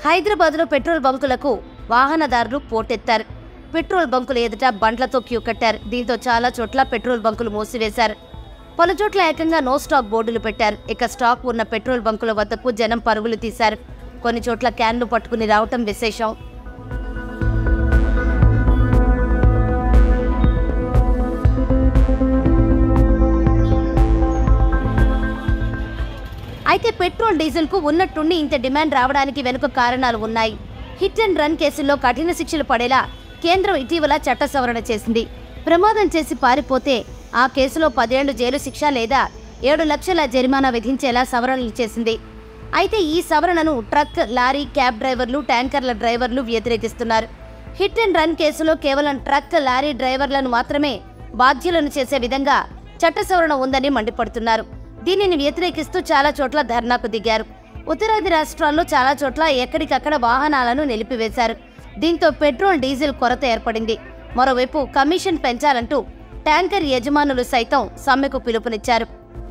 హైదరాబాద్లో పెట్రోల్ బంకులకు వాహనదారులు పోటెత్తారు పెట్రోల్ బంకుల ఎదుట బండ్లతో క్యూ కట్టారు దీంతో చాలా చోట్ల పెట్రోల్ బంకులు మూసివేశారు పలు చోట్ల ఏకంగా నో స్టాక్ బోర్డులు పెట్టారు ఇక స్టాక్ ఉన్న పెట్రోల్ బంకుల వద్దకు జనం పరుగులు తీశారు కొన్ని చోట్ల క్యాన్లు పట్టుకుని రావటం విశేషం అయితే పెట్రోల్ డీజిల్ కు ఉన్నట్టుండి ఇంత డిమాండ్ రావడానికి వెనుక కారణాలు ఉన్నాయి హిట్ అండ్ రన్ కేసుల్లో కఠిన శిక్షలు పడేలా కేంద్రం ఇటీవల చట్ట సవరణ చేసింది ప్రమాదం చేసి పారిపోతే ఆ కేసులో పదేళ్లు జైలు శిక్ష లేదా ఏడు లక్షల జరిమానా విధించేలా సవరణలు చేసింది అయితే ఈ సవరణను ట్రక్ లారీ క్యాబ్ డ్రైవర్లు ట్యాంకర్ల డ్రైవర్లు వ్యతిరేకిస్తున్నారు హిట్ అండ్ రన్ కేసులో కేవలం ట్రక్ లారీ డ్రైవర్లను మాత్రమే బాధ్యులను చేసే విధంగా చట్ట సవరణ ఉందని మండిపడుతున్నారు దీనిని వ్యతిరేకిస్తూ చాలా చోట్ల ధర్నాకు దిగారు ఉత్తరాది రాష్ట్రాల్లో చాలా చోట్ల ఎక్కడికక్కడ వాహనాలను నిలిపివేశారు దీంతో పెట్రోల్ డీజిల్ కొరత ఏర్పడింది మరోవైపు కమిషన్ పెంచాలంటూ ట్యాంకర్ యజమానులు సైతం సమ్మెకు పిలుపునిచ్చారు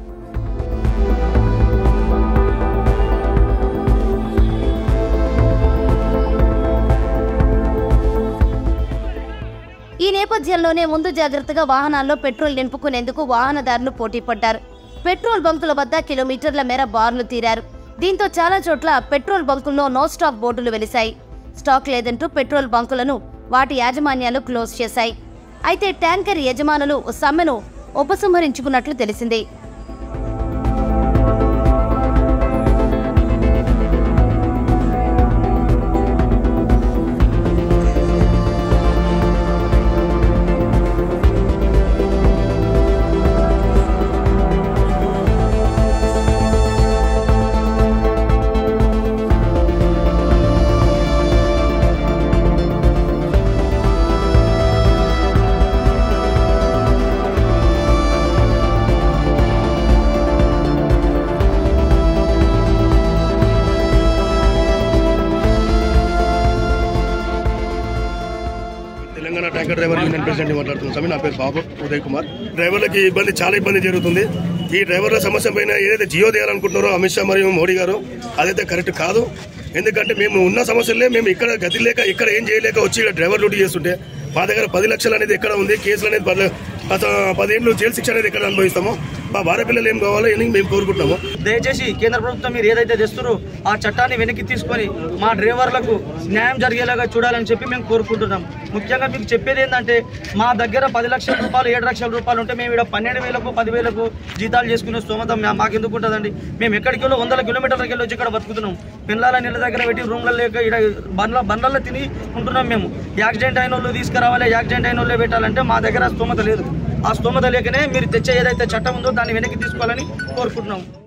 ఈ నేపథ్యంలోనే ముందు జాగ్రత్తగా వాహనాల్లో పెట్రోల్ నింపుకునేందుకు వాహనదారులు పోటీ పడ్డారు పెట్రోల్ బంకుల వద్ద కిలోమీటర్ల మేర బార్లు తీరారు దీంతో చాలా చోట్ల పెట్రోల్ బంకుల్లో నో స్టాక్ బోర్డులు వెలిశాయి స్టాక్ లేదంటూ పెట్రోల్ బంకులను వాటి యాజమాన్యాలు క్లోజ్ చేశాయి అయితే ట్యాంకర్ యజమానులు సమ్మెను ఉపసంహరించుకున్నట్లు తెలిసింది Telangana tanker driver union president మాట్లాడుతున్నాను స్వామి నా పేరు బాబు ఉదయ్ కుమార్ డ్రైవర్లకి ఇబ్బంది చాలా ఇబ్బంది జరుగుతుంది ఈ డ్రైవర్ల సమస్య పైన ఏదైతే జియో చేయాలనుకుంటున్నారో అమిత్ షా మరియు మోడీ గారు అదైతే కరెక్ట్ కాదు ఎందుకంటే మేము ఉన్న సమస్యలే మేము ఇక్కడ గతి లేక ఇక్కడ ఏం చేయలేక వచ్చి ఇక్కడ డ్రైవర్ డ్యూటీ చేస్తుంటే మా దగ్గర పది లక్షలు అనేది ఎక్కడ ఉంది కేసులు అనేది పది గత పదేళ్ళు జైలు శిక్ష అనేది ఎక్కడ అనుభవిస్తామో మా భార్య పిల్లలు ఏం కావాలో అని మేము కోరుకుంటున్నాము దయచేసి కేంద్ర ప్రభుత్వం మీరు ఏదైతే తెస్తారో ఆ చట్టాన్ని వెనక్కి తీసుకొని మా డ్రైవర్లకు న్యాయం జరిగేలాగా చూడాలని చెప్పి మేము కోరుకుంటున్నాం ముఖ్యంగా మీకు చెప్పేది ఏంటంటే మా దగ్గర పది లక్షల రూపాయలు ఏడు లక్షల రూపాయలు ఉంటే మేము ఇక్కడ పన్నెండు వేలకు పదివేలకు జీతాలు చేసుకునే స్తోమత మా- మాకెందుకు ఉంటుందండి మేము ఎక్కడికి వెళ్ళి వందల కిలోమీటర్లకి వెళ్ళి వచ్చి ఇక్కడ బతుకుతున్నాం పిల్లల నీళ్ళ దగ్గర పెట్టి రూమ్లలో లేక ఇక్కడ బండ్ల బండ్లలో తిని ఉంటున్నాం మేము యాక్సిడెంట్ అయిన వాళ్ళు తీసుకురావాలి యాక్సిడెంట్ అయిన వాళ్ళే పెట్టాలంటే మా దగ్గర ఆ స్తోమత లేదు ఆ స్తోమత లేకనే మీరు తెచ్చే ఏదైతే చట్టం ఉందో దాన్ని వెనక్కి తీసుకోవాలని కోరుకుంటున్నాం